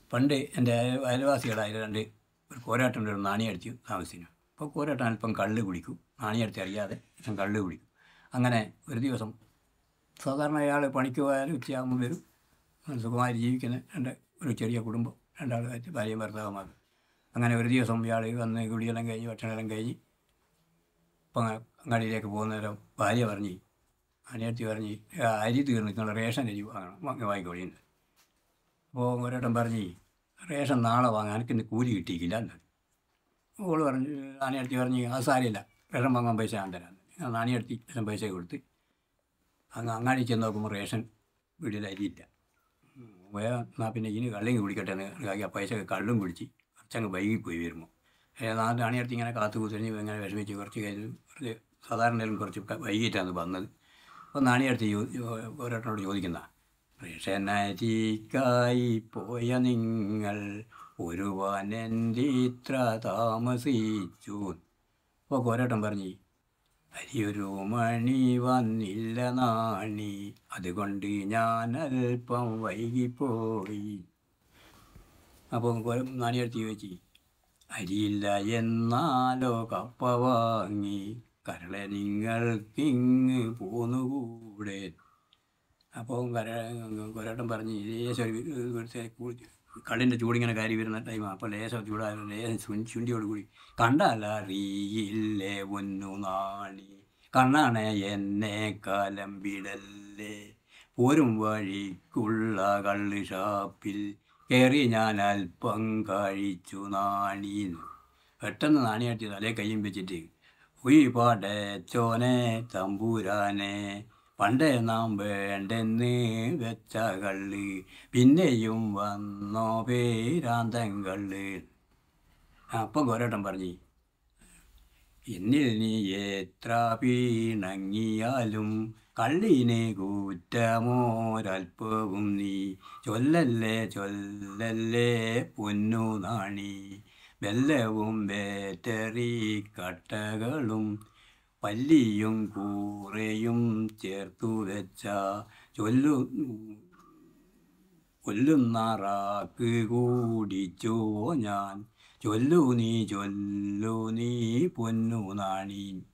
പണ്ട് എൻ്റെ അയൽ- അയൽവാസികളായ രണ്ട് ഒരു കോരാട്ടൻ്റെ ഒരു നാണി അടിച്ചു താമസിക്കുന്നു അപ്പോൾ കോരാട്ടൻ അല്പം കള്ള് കുടിക്കും നാണി അടിച്ച് അറിയാതെ അല്പം കള്ള് കുടിക്കും അങ്ങനെ ഒരു ദിവസം സാധാരണ അയാൾ പണിക്ക് പോയാൽ ഉച്ചയാകുമ്പോൾ വരും നല്ല സുഖമായി ജീവിക്കുന്ന രണ്ട് ഒരു ചെറിയ കുടുംബം രണ്ടാളുമായിട്ട് ഭാര്യയും ഭർത്താവുമാർ അങ്ങനെ ഒരു ദിവസം ഇയാൾ വന്ന് കുടിയെല്ലാം കഴിഞ്ഞ് ഭക്ഷണമെല്ലാം കഴിഞ്ഞ് ഇപ്പം അങ്ങാടിയിലേക്ക് പോകുന്ന നേരം ഭാര്യ പറഞ്ഞ് അനിയത്തി പറഞ്ഞ് "ആ, അരി തീർന്നിട്ടുള്ള റേഷൻ അരി വാങ്ങണം വാങ്ങി വാങ്ങിക്കോളിയുണ്ട് അപ്പോൾ ഒരേട്ടൻ പറഞ്ഞ് റേഷൻ നാളെ വാങ്ങാൻ എനിക്ക് ഇന്ന് കൂലി കിട്ടിയിട്ടില്ല എന്ന് ഓള് പറഞ്ഞ് നാണിയടുത്തി പറഞ്ഞ് അത് സാരമില്ല റേഷൻ വാങ്ങാൻ പൈസ ഞാൻ തരാം ഞാൻ നാണിയടുത്തി റേഷൻ പൈസ കൊടുത്ത് അങ്ങ് അങ്ങാടി ചെന്ന് നോക്കുമ്പോൾ റേഷൻ വീട്ടിൽ അരിയില്ല ഉം, വേഗം എന്നാൽ പിന്നെ ഇനി കള്ളിങ് കുടിക്കട്ടെ എന്ന് ഇതാക്കി ആ പൈസ കള്ളും കുടിച്ച് കുറച്ചങ്ങ് വൈകിപ്പോയി വരുമ്പോൾ നാല് നാണിയടുത്ത് ഇങ്ങനെ കാത്തു കുത്തിരിഞ്ഞ് ഇങ്ങനെ വിഷമിച്ച് കുറച്ച് കഴിഞ്ഞ് കുറച്ച് സാധാരണ കുറച്ച് ക- വൈകിട്ടാണ് വന്നത് അപ്പോൾ നാണിയടുത്ത് ഓരോരുത്തരോട് ചോദിക്കുന്ന റേഷനരിക്കായി പോയ നിങ്ങൾ ഒരു വനൻ്റെ ഇത്ര താമസിച്ചു അപ്പോൾ കോരേട്ടൻ പറഞ്ഞു അരിയൊരു മണി വന്നില്ല നാണി അതുകൊണ്ട് ഞാൻ അല്പം വൈകിപ്പോയി അപ്പോൾ നാണിയെടുത്ത് ചോദിച്ചു അരിയില്ല എന്നാലോ കപ്പ വാങ്ങി കരളെ നിങ്ങൾക്കിങ് പോന്നുകൂടെ അപ്പോൾ കര കൊരേട്ടൻ പറഞ്ഞ് ലേശം ഒരു ഇവിടുത്തെ കൂ- കള്ളിൻ്റെ ചൂടിങ്ങനെ കയറി വരുന്ന ടൈമാണ് അപ്പോൾ ലേശം ചൂടായ ലേശം ചുൻ ചുണ്ടിയോട് കൂടി കണ്ടാലറിയില്ലേ ഒന്നു നാണി കണ്ണാണെ എന്നെ കാലം വിടല്ലേ പോരും വഴിക്കുള്ള കള്ള് ഷാപ്പിൽ കയറി ഞാൻ അല്പം കഴിച്ചു നാണീന്ന് പെട്ടെന്ന് നാണിയാട്ടി തലേ കയ്യും വെച്ചിട്ട് ഉയ് പാടച്ചോനെ തമ്പൂരാനെ പണ്ടേ നാം വേണ്ടെന്ന് വെച്ച കള്ള് പിന്നെയും വന്നോ പേരാന്തൻ കള്ള് അപ്പം കോരേട്ടൻ പറഞ്ഞു എന്നിൽ നീ എത്ര പീണങ്ങിയാലും കള്ളിനെ കൂറ്റമോരൽപ്പവും നീ ചൊല്ലല്ലേ ചൊല്ലല്ലേ പൊന്നു നാണി വെല്ലവും ബാറ്ററി കട്ടകളും പല്ലിയും കൂറയും ചേർത്തു വെച്ച ചൊല്ലു കൊല്ലുന്നാറാക്ക് കൂടിച്ചുവോ ഞാൻ ചൊല്ലു നീ ചൊല്ലു നീ പൊന്നു നാണി